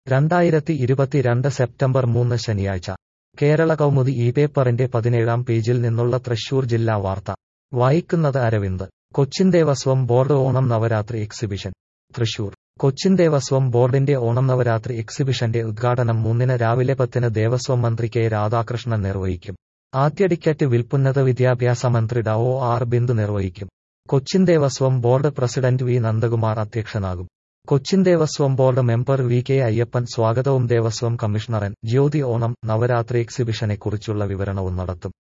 രണ്ടായിരത്തി ഇരുപത്തിരണ്ട് സെപ്റ്റംബർ മൂന്ന് ശനിയാഴ്ച കേരള കൗമുദി ഈ പേപ്പറിന്റെ പതിനേഴാം പേജിൽ നിന്നുള്ള തൃശൂർ ജില്ലാ വാർത്ത വായിക്കുന്നത് അരവിന്ദ് കൊച്ചിൻ ദേവസ്വം ബോർഡ് ഓണം നവരാത്രി എക്സിബിഷൻ തൃശൂർ കൊച്ചിൻ ദേവസ്വം ബോർഡിന്റെ ഓണം നവരാത്രി എക്സിബിഷന്റെ ഉദ്ഘാടനം മൂന്നിന് രാവിലെ പത്തിന് ദേവസ്വം മന്ത്രി കെ രാധാകൃഷ്ണൻ നിർവഹിക്കും ആദ്യ ടിക്കറ്റ് വിൽപ്പുന്നത വിദ്യാഭ്യാസ മന്ത്രി ഡ ഒ ആർ ബിന്ദു നിർവഹിക്കും Cochin Devaswom Board president V Nandakumar അധ്യക്ഷനാകും Cochin Devaswom Board member V K Ayyappan സ്വാഗതവും ദേവസ്വം കമ്മീഷണറൻ ജ്യോതി ഓണം നവരാത്രി എക്സിബിഷനെക്കുറിച്ചുള്ള വിവരണവും നടത്തും